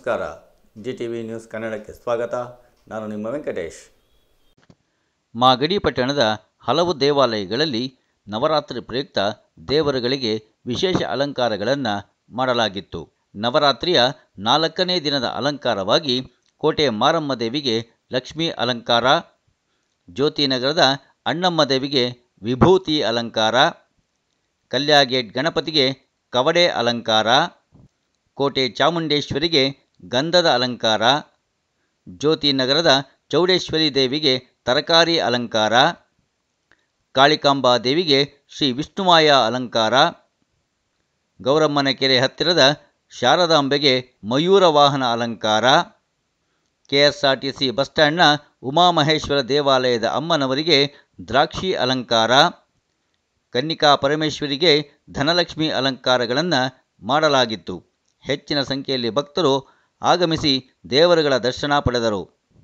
ನಮಸ್ಕಾರ G T V news ಕನ್ನಡಕ್ಕೆ ಸ್ವಾಗತ ನಾನು ನಿಮ್ಮ ವೆಂಕಟೇಶ್ ಮಾಗಡಿ ಪಟ್ಟಣದ ಹಲವು ದೇವಾಲಯಗಳಲ್ಲಿ ನವರಾತ್ರಿ ಪ್ರಯುಕ್ತ ದೇವರುಗಳಿಗೆ ವಿಶೇಷ ಅಲಂಕಾರಗಳನ್ನು ಮಾಡಲಾಗಿತ್ತು ನವರಾತ್ರಿಯ ನಾಲ್ಕನೇ ದಿನದ ಅಲಂಕಾರವಾಗಿ ಕೋಟೆ ಮಾರಮ್ಮ ದೇವಿಗೆ ಲಕ್ಷ್ಮೀ ಅಲಂಕಾರ ಜ್ಯೋತಿನಗರದ ಅಣ್ಣಮ್ಮ ದೇವಿಗೆ ವಿಭೂತಿ ಅಲಂಕಾರ ಕಲ್ಯಾಗೇಟ್ ಗಣಪತಿಗೆ ಕವಡೆ ಅಲಂಕಾರ ಕೋಟೆ ಚಾಮುಂಡೇಶ್ವರಿಗೆ ಗಂಧದ ಅಲಂಕಾರ ಜ್ಯೋತಿನಗರದ ಚೌಡೇಶ್ವರಿ ದೇವಿಗೆ ತರಕಾರಿ ಅಲಂಕಾರ ಕಾಳಿಕಾಂಬಾ ದೇವಿಗೆ ಶ್ರೀ ವಿಷ್ಣುಮಾಯ ಅಲಂಕಾರ ಗೌರಮ್ಮನ ಕೆರೆ ಹತ್ತಿರದ ಶಾರದಾಂಬೆಗೆ ಮಯೂರ ವಾಹನ ಅಲಂಕಾರ ಕೆಎಸ್ಆರ್ಟಿಸಿ ಬಸ್ ಸ್ಟ್ಯಾಂಡ್ನ ಉಮಾಮಹೇಶ್ವರ ದೇವಾಲಯದ ಅಮ್ಮನವರಿಗೆ ದ್ರಾಕ್ಷಿ ಅಲಂಕಾರ ಕನ್ನಿಕಾ ಪರಮೇಶ್ವರಿಗೆ ಧನಲಕ್ಷ್ಮಿ ಅಲಂಕಾರಗಳನ್ನು ಮಾಡಲಾಗಿತ್ತು ಹೆಚ್ಚಿನ ಸಂಖ್ಯೆಯಲ್ಲಿ ಭಕ್ತರು ಆಗಮಿಸಿ ದೇವರುಗಳ ದರ್ಶನ ಪಡೆದರು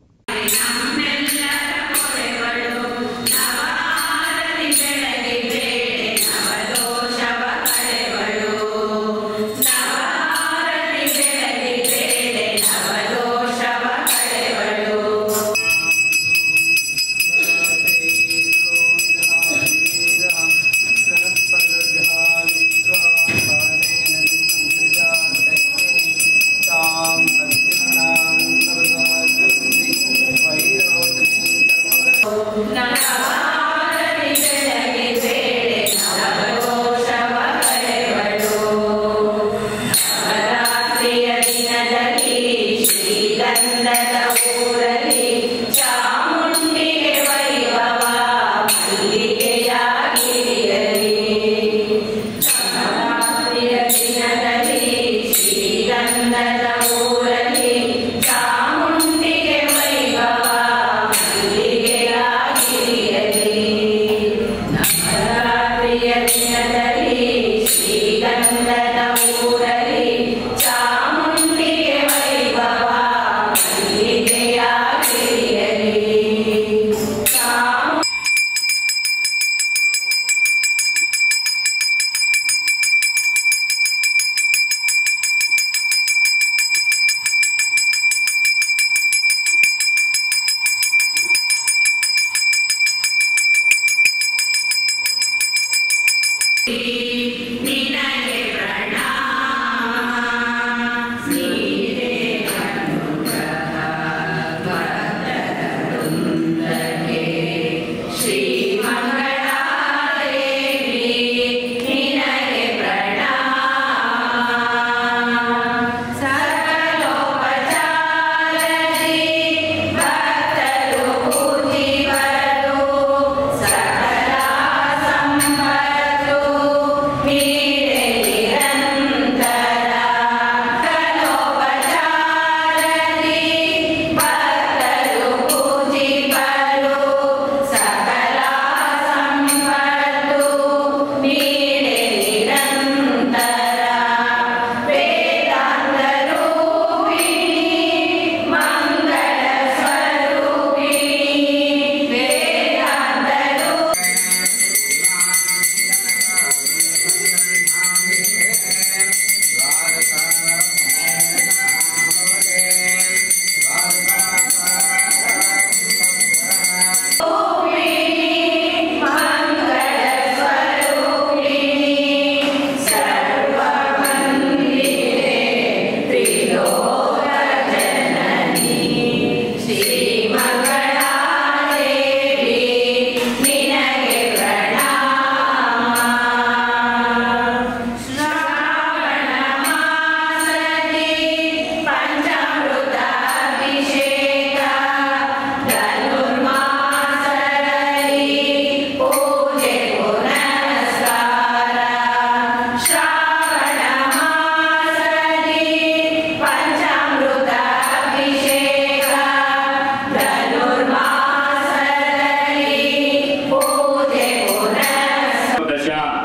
दश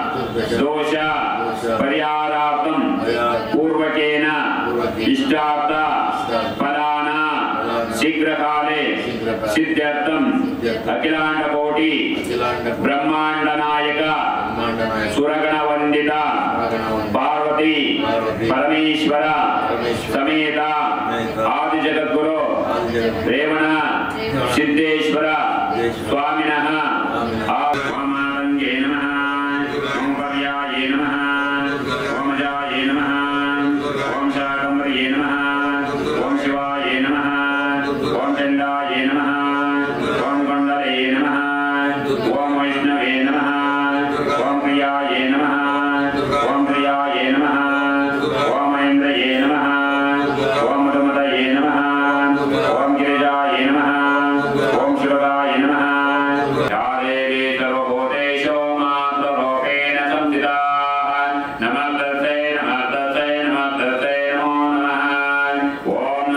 दोष परिहारार्थं पूर्वकेन इष्टार्थ फलान शीघ्रकाले सिद्ध्यर्थम् अखिलाण्डकोटि ब्रह्माण्डनायक सुरगणवन्दित पार्वती ಪಾರ್ವತಿ ಪಾರ್ವತಿ ಪರಮೇಶ್ವರ ಪರಮೇಶ್ವರ ಸಮೇತ ಸಮೇತ ಆದಿ ಜಗದ್ಗುರು ಆದಿಜಗದ್ಗುರು ರೇವಣ ಸಿದ್ದೇಶ್ವರ ಸಿದ್ದೇಶ್ವರ ಸ್ವಾಮಿನಃ ಸ್ವಾಮಿನಃ ಆ ವಾಮಾರಂಗೇ ನಮಃ ಓಂ ಪರ್ಯಾಯೇ ನಮಃ ಓಂ ಅಜಾಯೇ ನಮಃ ಓಂ ಶಾಕಂಬರ್ಯೇ ನಮಃ ಓಂ ಶಿವಾಯೇ ನಮಃ ಓಂ ಚಂಡಾಯೇ ನಮಃ ಓಂ ಕೊಂಡಲೇ ನಮಃ ಓಂ ವೈಷ್ಣವೇ ನಮಃ ಓಂ ಪ್ರಿಯಾಯೇ ನಮಃ ಓಂ ಪ್ರಿಯಾಯೇ ನಮಃ ಓಂ ಐಂದ್ರಯೇ ನಮಃ ಓಂ ಮಧುಮತಯೇ ನಮಃ ಓಂ ಗಿರಿಜಾಯೇ ನಮಃ ಓಂ ಶಿವಗಾಯ ನಮಃ या देवी सर्वभूतेषु मातृरूपेण संस्थिता नमस्तस्यै नमस्तस्यै नमस्तस्यै नमो नमः ॐ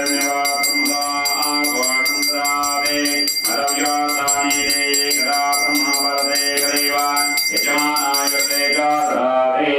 नारण्यवासुमदाघोषन्त्रावे मदव्यासानि ते कदा ब्रह्मवरदे कदैव यजमानाय ते चारावे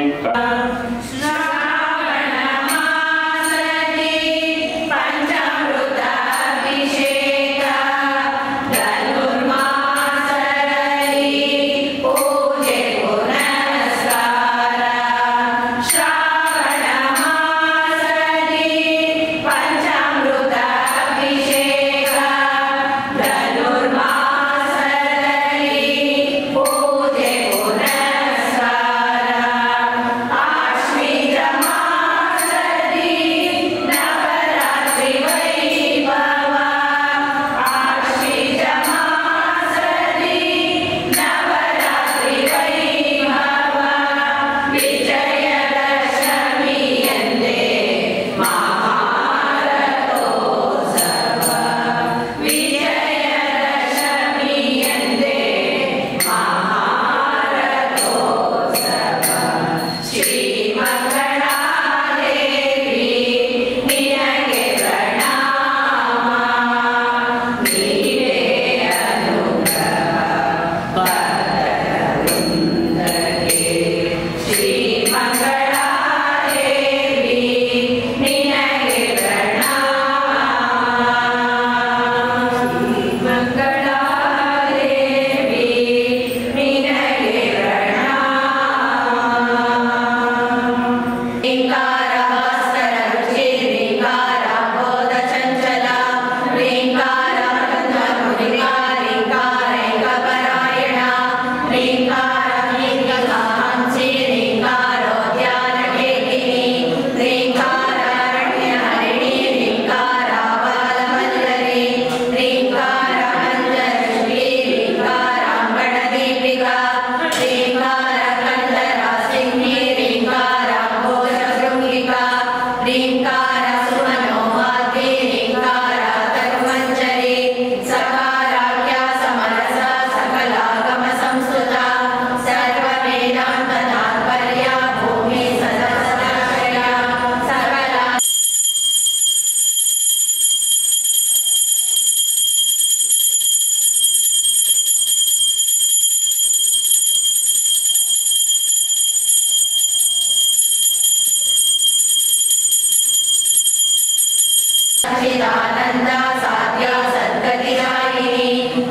सच्चिदानन्द साध्य सद्गतिदायिनी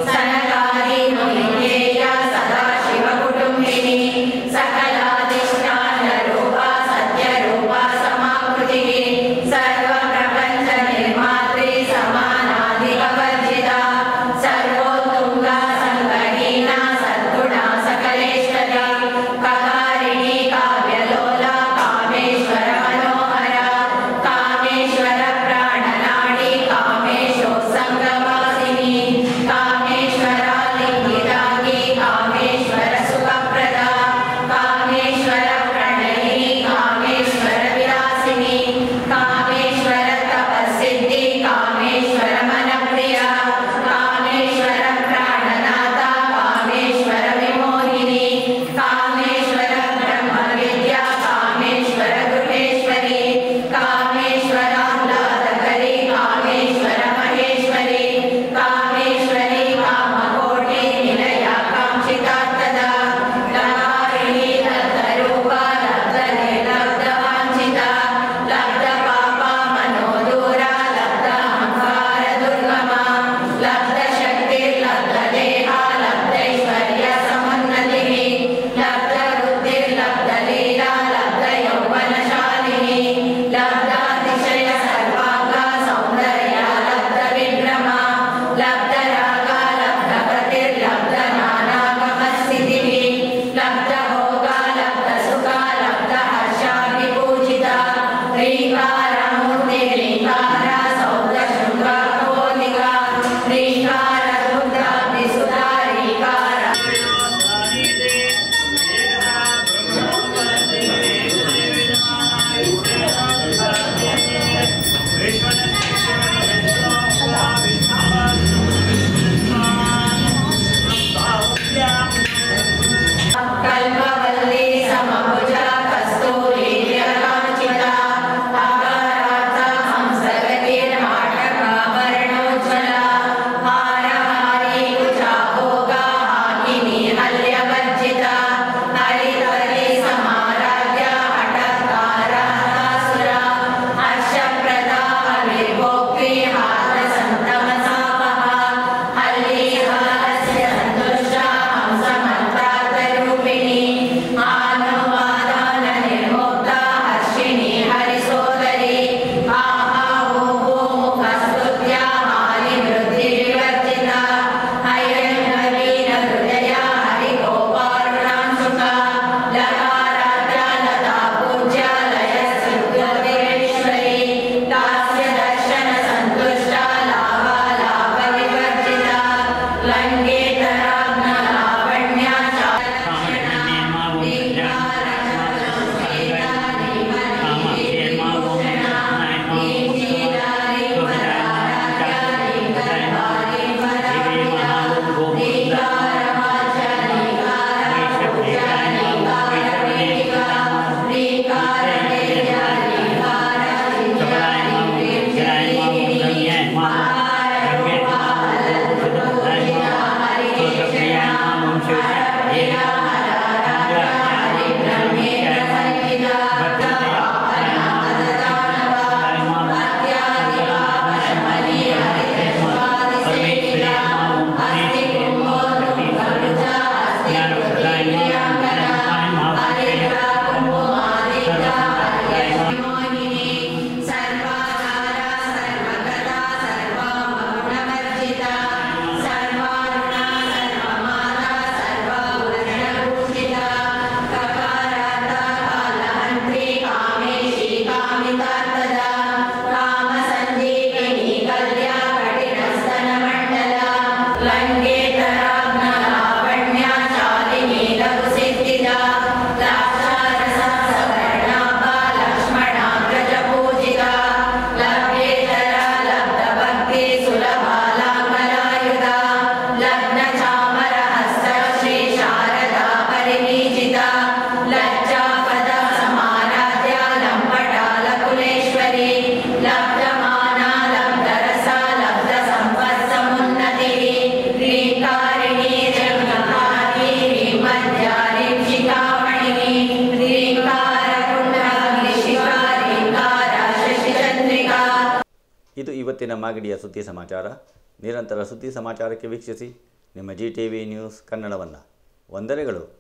सनकारि महेन्द्रेय सदा शिवकुटुम्बिनी सकलाधिष्ठानरूपा सत्यरूपा समाकृतिः सर्वप्रपञ्चनिर्मात्री समानाधिकवर्जिता सर्वोत्तुङ्गा सङ्गहीना सद्गुणा सकलेश्वरी ककारिणी काव्यलोला कामेश्वर मनोहरा कामेश्वर प्राणनाडी कामेशो सङ्गवासिनी ಶ್ರೀಕಾರ ರುದ್ರಾಭಿಸುಧಾರೀಕಾರ ಕಲ್ಪವಲ್ಲಿ ಸಮಭುಜ ಕಸ್ತೂರಿ ಕಾಂಚಿತ ಅಗಾರಾಥ ಹಂಸಗತಿರ್ಮಾಟಕಾಭರಣೋಜ್ವಲ ಹಾರಹಾರಿ ಕುಚಾಭೋಗ ಹಾಕಿನಿ ಹಲ್ಯವರ್ಜಿತ ಹರಿಹರಿ ಸಮಾರಾಧ್ಯ ಹಠಕಾರಾಸುರ ಹರ್ಷಪ್ರದ ಹವಿರ್ಭೋಕ್ತಿ ಹಾರ ಸಂತಮಸಾಪಹ ಹಲ್ಲಿ ಹಾರಸ್ಯ ಸಂತುಷ್ಟ ಹಂಸಮಂತ್ರಾರ್ಥರೂಪಿಣಿ ಆನುವಾದಾನ ನಿರ್ಮುಕ್ತ ಹರ್ಷಿಣಿ ಹರಿಸೋದರಿ ಆಹಾ ಓಹೋ ಮುಖಸ್ತುತ್ಯ ಹಾಲಿ ವೃದ್ಧಿ ವಿವರ್ಜಿತ ಹೈರಂಗವೀರ ಹೃದಯ ಹರಿಗೋಪಾರುಣಾಂಶುಕ ಲಕಾರಾಧ್ಯ ಲತಾ ಪೂಜ್ಯ ಲಯ ಸಿದ್ಧೋದೇಶ್ವರಿ ದಾಸ್ಯ ದರ್ಶನ ಸಂತುಷ್ಟ ಲಾಭ ಲಾಭ ವಿವರ್ಜಿತ ಲಂಗೇತರಾಜ್ಞ ಲಾವಣ್ಯ ಸರ್ವಾಧಾರ ಸರ್ವಗತ ಸರ್ವಮೌಢವರ್ಜಿತ ಸರ್ವಾರುಣ ಸರ್ವಮಾತ ಸರ್ವವರ್ಣಭೂಷಿತ ಕಕಾರಾತ ಕಾಲಹಂತ್ರಿ ಕಾಮೇಶಿ ಕಾಮಿತಾರ್ಥದ ಕಾಮ ಸಂಜೀವಿನಿ ಕಲ್ಯ ಕಠಿಣಸ್ತನ ಮಂಡಲ ಲಂಗೇತರಾಜ್ಞ ಲಾವಣ್ಯ ಶಾಲಿನಿ ಲಘು ಸಿದ್ಧಿದ ದ್ರಾಕ್ಷಾರಸ ಸವರ್ಣಾಭ ಲಕ್ಷ್ಮಣಾಗ್ರಜ ಪೂಜಿತ ಲಭ್ಯೇತರ ಲಬ್ಧ ಭಕ್ತಿ ಸುಲಭ ಲಾಂಗಲಾಯುಧ ಲಗ್ನ ಚಾಮರ ಹಸ್ತ ಶ್ರೀ ಶಾರದಾ ಪರಿನೀಜಿತ ಲಜ್ಜಾಪದ ಸಮಾರಾಧ್ಯ ಲಂಪಟಾಲ ಕುಲೇಶ್ವರಿ ಲಬ್ಧಮಾನ ಲಬ್ಧರಸ ಲಬ್ಧ ಸಂಪತ್ ಸಮುನ್ನತಿ ಶ್ರೀಕಾರಿಣಿ ಜಗಧಾರಿ ಮಧ್ಯಾರಿ ಶಿಖಾಮಣಿ ಶ್ರೀಕಾರ ಕುಂಡಾಗ್ನಿ ಶಿಖಾರೀಕಾರ ಶಶಿಚಂದ್ರಿಕಾ ಇದು ಇವತ್ತಿನ ಮಾಗಡಿಯ ಸುದ್ದಿ ಸಮಾಚಾರ ನಿರಂತರ ಸುದ್ದಿ ಸಮಾಚಾರಕ್ಕೆ ವೀಕ್ಷಿಸಿ ನಿಮ್ಮ ಜಿ ಟಿ ವಿ ನ್ಯೂಸ್ ಕನ್ನಡವನ್ನು ವಂದನೆಗಳು